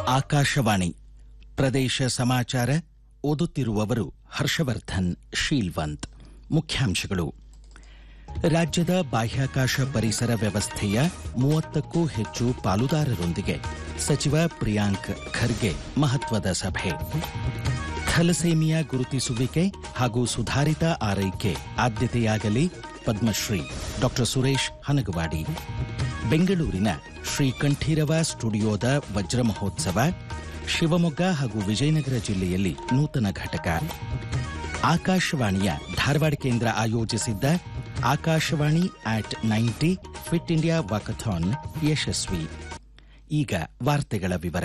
ಆಕಾಶವಾಣಿ ಪ್ರದೇಶ ಸಮಾಚಾರ ಓದುತ್ತಿರುವವರು ಹರ್ಷವರ್ಧನ್ ಶೀಲ್ವಂತ್ ಮುಖ್ಯಾಂಶಗಳು ರಾಜ್ಯದ ಬಾಹ್ಯಾಕಾಶ ಪರಿಸರ ವ್ಯವಸ್ಥೆಯ ಮೂವತ್ತಕ್ಕೂ ಹೆಚ್ಚು ಪಾಲುದಾರರೊಂದಿಗೆ ಸಚಿವ ಪ್ರಿಯಾಂಕ್ ಖರ್ಗೆ ಮಹತ್ವದ ಸಭೆ ಥಲಸೇಮಿಯಾ ಗುರುತಿಸುವಿಕೆ ಹಾಗೂ ಸುಧಾರಿತ ಆರೈಕೆ ಆದ್ಯತೆಯಾಗಲಿ ಪದ್ಮಶ್ರೀ ಡಾಕ್ಟರ್ ಸುರೇಶ್ ಹನಗವಾಡಿ ಬೆಂಗಳೂರಿನ ಶ್ರೀ ಕಂಠೀರವ ಸ್ಟುಡಿಯೋದ ವಜ್ರ ಮಹೋತ್ಸವ ಶಿವಮೊಗ್ಗ ಹಾಗೂ ವಿಜಯನಗರ ಜಿಲ್ಲೆಯಲ್ಲಿ ನೂತನ ಘಟಕ ಆಕಾಶವಾಣಿಯ ಧಾರವಾಡ ಕೇಂದ್ರ ಆಯೋಜಿಸಿದ್ದ Akashvani at ninety fit India walkathon ಯಶಸ್ವಿ ಈಗ ವಾರ್ತೆಗಳ ವಿವರ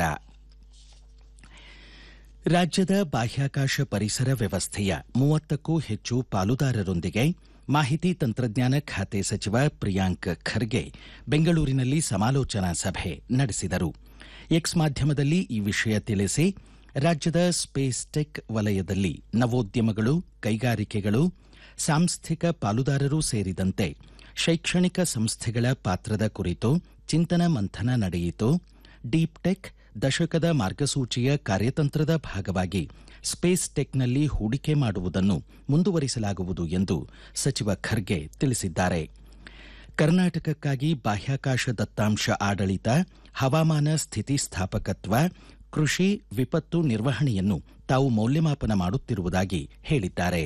ರಾಜ್ಯದ ಬಾಹ್ಯಾಕಾಶ ಪರಿಸರ ವ್ಯವಸ್ಥೆಯ ಮೂವತ್ತಕ್ಕೂ ಹೆಚ್ಚು ಪಾಲುದಾರರೊಂದಿಗೆ ಮಾಹಿತಿ ತಂತ್ರಜ್ಞಾನ ಖಾತೆ ಸಚಿವ ಪ್ರಿಯಾಂಕ್ ಖರ್ಗೆ ಬೆಂಗಳೂರಿನಲ್ಲಿ ಸಮಾಲೋಚನಾ ಸಭೆ ನಡೆಸಿದರು ಎಕ್ಸ್ ಮಾಧ್ಯಮದಲ್ಲಿ ಈ ವಿಷಯ ತಿಳಿಸಿ ರಾಜ್ಯದ ಸ್ಪೇಸ್ ಟೆಕ್ ವಲಯದಲ್ಲಿ ನವೋದ್ಯಮಗಳು ಕೈಗಾರಿಕೆಗಳು ಸಾಂಸ್ಥಿಕ ಪಾಲುದಾರರೂ ಸೇರಿದಂತೆ ಶೈಕ್ಷಣಿಕ ಸಂಸ್ಥೆಗಳ ಪಾತ್ರದ ಕುರಿತು ಚಿಂತನ ಮಂಥನ ನಡೆಯಿತು ಡೀಪ್ ಟೆಕ್ ದಶಕದ ಮಾರ್ಗಸೂಚಿಯ ಕಾರ್ಯತಂತ್ರದ ಭಾಗವಾಗಿ ಸ್ಪೇಸ್ ಟೆಕ್ನಲ್ಲಿ ಹೂಡಿಕೆ ಮಾಡುವುದನ್ನು ಮುಂದುವರಿಸಲಾಗುವುದು ಎಂದು ಸಚಿವ ಖರ್ಗೆ ತಿಳಿಸಿದ್ದಾರೆ ಕರ್ನಾಟಕಕ್ಕಾಗಿ ಬಾಹ್ಯಾಕಾಶ ದತ್ತಾಂಶ ಆಡಳಿತ ಹವಾಮಾನ ಸ್ಥಿತಿಸ್ಥಾಪಕತ್ವ ಕೃಷಿ ವಿಪತ್ತು ನಿರ್ವಹಣೆಯನ್ನು ತಾವು ಮೌಲ್ಯಮಾಪನ ಮಾಡುತ್ತಿರುವುದಾಗಿ ಹೇಳಿದ್ದಾರೆ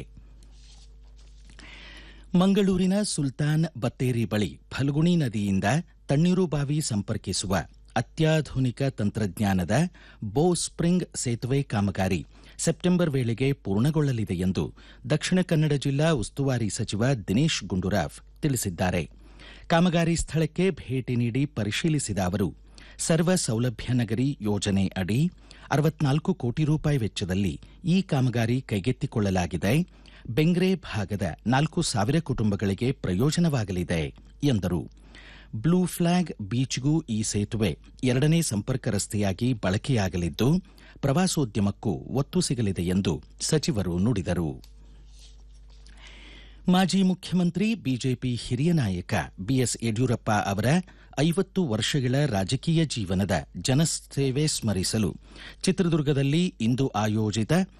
ಮಂಗಳೂರಿನ ಸುಲ್ತಾನ್ ಬತ್ತೇರಿ ಬಳಿ ಫಲ್ಗುಣಿ ನದಿಯಿಂದ ತಣ್ಣೀರುಬಾವಿ ಸಂಪರ್ಕಿಸುವ ಅತ್ಯಾಧುನಿಕ ತಂತ್ರಜ್ಞಾನದ ಬೋ ಸ್ಪ್ರಿಂಗ್ ಸೇತುವೆ ಕಾಮಗಾರಿ ಸೆಪ್ಟೆಂಬರ್ ವೇಳೆಗೆ ಪೂರ್ಣಗೊಳ್ಳಲಿದೆ ಎಂದು ದಕ್ಷಿಣ ಕನ್ನಡ ಜಿಲ್ಲಾ ಉಸ್ತುವಾರಿ ಸಚಿವ ದಿನೇಶ್ ಗುಂಡೂರಾವ್ ತಿಳಿಸಿದ್ದಾರೆ ಕಾಮಗಾರಿ ಸ್ಥಳಕ್ಕೆ ಭೇಟಿ ನೀಡಿ ಪರಿಶೀಲಿಸಿದ ಅವರು ಸರ್ವ ಸೌಲಭ್ಯ ನಗರಿ ಯೋಜನೆ ಅಡಿ ಅರವತ್ನಾಲ್ಕು ಕೋಟಿ ರೂಪಾಯಿ ವೆಚ್ಚದಲ್ಲಿ ಈ ಕಾಮಗಾರಿ ಕೈಗೆತ್ತಿಕೊಳ್ಳಲಾಗಿದೆ ಬೆಂಗ್ರೆ ಭಾಗದ ನಾಲ್ಕು ಸಾವಿರ ಕುಟುಂಬಗಳಿಗೆ ಪ್ರಯೋಜನವಾಗಲಿದೆ ಎಂದರು ಬ್ಲೂ ಫ್ಲಾಗ್ ಬೀಚ್ಗೂ ಈ ಸೇತುವೆ ಎರಡನೇ ಸಂಪರ್ಕ ರಸ್ತೆಯಾಗಿ ಬಳಕೆಯಾಗಲಿದ್ದು ಪ್ರವಾಸೋದ್ಯಮಕ್ಕೂ ಒತ್ತು ಸಿಗಲಿದೆ ಎಂದು ಸಚಿವರು ನುಡಿದರು ಮಾಜಿ ಮುಖ್ಯಮಂತ್ರಿ ಬಿಜೆಪಿ ಹಿರಿಯ ನಾಯಕ ಬಿಎಸ್ ಯಡಿಯೂರಪ್ಪ ಅವರ ಐವತ್ತು ವರ್ಷಗಳ ರಾಜಕೀಯ ಜೀವನದ ಜನಸೇವೆ ಸ್ಮರಿಸಲು ಚಿತ್ರದುರ್ಗದಲ್ಲಿ ಇಂದು ಆಯೋಜಿತ